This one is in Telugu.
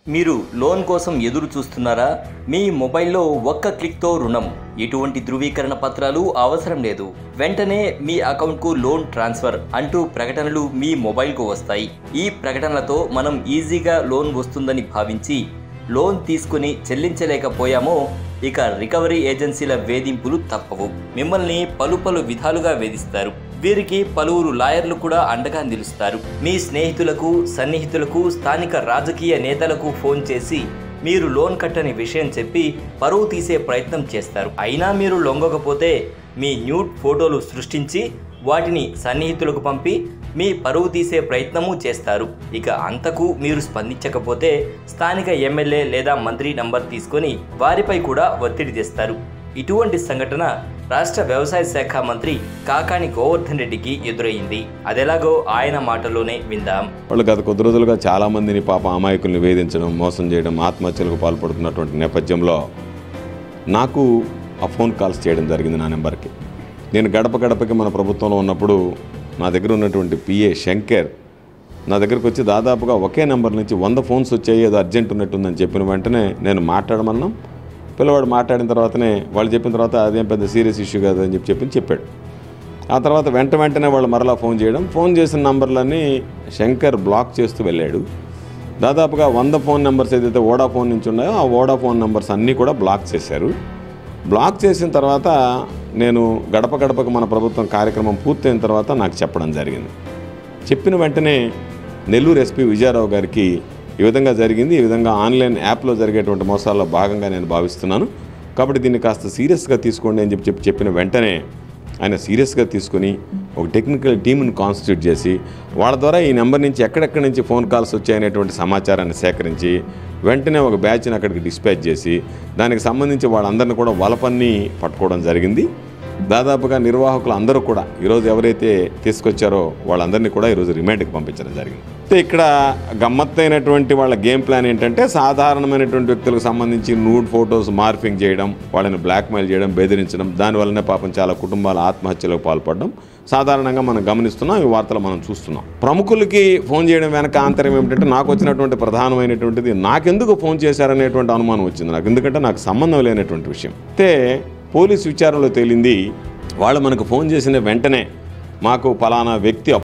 మీరు లోన్ కోసం ఎదురు చూస్తున్నారా మీ మొబైల్లో ఒక్క క్లిక్తో రుణం ఎటువంటి ధృవీకరణ పత్రాలు అవసరం లేదు వెంటనే మీ అకౌంట్కు లోన్ ట్రాన్స్ఫర్ అంటూ ప్రకటనలు మీ మొబైల్కు వస్తాయి ఈ ప్రకటనలతో మనం ఈజీగా లోన్ వస్తుందని భావించి లోన్ తీసుకుని చెల్లించలేకపోయామో ఇక రికవరీ ఏజెన్సీల వేధింపులు తప్పవు మిమ్మల్ని పలు పలు విధాలుగా వేధిస్తారు వీరికి పలువురు లాయర్లు కూడా అండగా నిలుస్తారు మీ స్నేహితులకు సన్నిహితులకు స్థానిక రాజకీయ నేతలకు ఫోన్ చేసి మీరు లోన్ కట్టని విషయం చెప్పి పరువు తీసే ప్రయత్నం చేస్తారు అయినా మీరు లొంగకపోతే మీ న్యూడ్ ఫోటోలు సృష్టించి వాటిని సన్నిహితులకు పంపి మీ పరువు తీసే ప్రయత్నము చేస్తారు ఇక అంతకు మీరు స్పందించకపోతే స్థానిక ఎమ్మెల్యే లేదా మంత్రి నంబర్ తీసుకొని వారిపై కూడా ఒత్తిడి తెస్తారు ఇటువంటి సంఘటన రాష్ట్ర వ్యవసాయ శాఖ మంత్రి కాకాని గోవర్ధన్ రెడ్డికి ఎదురయ్యింది అదెలాగో ఆయన మాటలోనే విందాం వాళ్ళు గత కొద్ది రోజులుగా చాలామందిని పాప అమాయకుల్ని వేధించడం మోసం చేయడం ఆత్మహత్యలకు పాల్పడుతున్నటువంటి నేపథ్యంలో నాకు ఆ ఫోన్ కాల్స్ చేయడం జరిగింది నా నెంబర్కి నేను గడప గడపకి మన ప్రభుత్వంలో ఉన్నప్పుడు నా దగ్గర ఉన్నటువంటి పిఏ శంకర్ నా దగ్గరకు వచ్చి దాదాపుగా ఒకే నెంబర్ నుంచి వంద ఫోన్స్ వచ్చాయి ఏదో అర్జెంట్ ఉన్నట్టుందని చెప్పిన వెంటనే నేను మాట్లాడమన్నాం పిల్లవాడు మాట్లాడిన తర్వాతనే వాళ్ళు చెప్పిన తర్వాత అదేం పెద్ద సీరియస్ ఇష్యూ కాదు అని చెప్పి చెప్పి చెప్పాడు ఆ తర్వాత వెంట వెంటనే వాళ్ళు మరలా ఫోన్ చేయడం ఫోన్ చేసిన నంబర్లన్నీ శంకర్ బ్లాక్ చేస్తూ వెళ్ళాడు దాదాపుగా వంద ఫోన్ నెంబర్స్ ఏదైతే ఓడాఫోన్ నుంచి ఉన్నాయో ఆ ఓడాఫోన్ నెంబర్స్ అన్నీ కూడా బ్లాక్ చేశారు బ్లాక్ చేసిన తర్వాత నేను గడప గడపకు మన ప్రభుత్వం కార్యక్రమం పూర్తయిన తర్వాత నాకు చెప్పడం జరిగింది చెప్పిన వెంటనే నెల్లూరు ఎస్పీ విజయారావు గారికి ఈ విధంగా జరిగింది ఈ విధంగా ఆన్లైన్ యాప్లో జరిగేటువంటి మోసాల్లో భాగంగా నేను భావిస్తున్నాను కాబట్టి దీన్ని కాస్త సీరియస్గా తీసుకోండి అని చెప్పి చెప్పి చెప్పిన వెంటనే ఆయన సీరియస్గా తీసుకొని ఒక టెక్నికల్ టీంని కాన్స్టిట్యూట్ చేసి వాళ్ళ ద్వారా ఈ నెంబర్ నుంచి ఎక్కడెక్కడి నుంచి ఫోన్ కాల్స్ వచ్చాయనేటువంటి సమాచారాన్ని సేకరించి వెంటనే ఒక బ్యాచ్ని అక్కడికి డిస్పాచ్ చేసి దానికి సంబంధించి వాళ్ళందరినీ కూడా వలపన్ని పట్టుకోవడం జరిగింది దాదాపుగా నిర్వాహకులు అందరూ కూడా ఈరోజు ఎవరైతే తీసుకొచ్చారో వాళ్ళందరినీ కూడా ఈరోజు రిమాండ్కి పంపించడం జరిగింది అయితే ఇక్కడ గమ్మత్తైనటువంటి వాళ్ళ గేమ్ ప్లాన్ ఏంటంటే సాధారణమైనటువంటి వ్యక్తులకు సంబంధించి నూడ్ ఫొటోస్ మార్ఫింగ్ చేయడం వాళ్ళని బ్లాక్మెయిల్ చేయడం బెదిరించడం దానివల్లనే పాపం చాలా కుటుంబాల ఆత్మహత్యలకు పాల్పడడం సాధారణంగా మనం గమనిస్తున్నాం ఈ వార్తలు మనం చూస్తున్నాం ప్రముఖులకి ఫోన్ చేయడం వెనక ఆంతర్యం ఏమిటంటే నాకు వచ్చినటువంటి ప్రధానమైనటువంటిది నాకెందుకు ఫోన్ చేశారనేటువంటి అనుమానం వచ్చింది నాకు ఎందుకంటే నాకు సంబంధం లేనటువంటి విషయం అయితే పోలీస్ విచారణలో తేలింది వాళ్ళు మనకు ఫోన్ చేసిన వెంటనే మాకు పలానా వ్యక్తి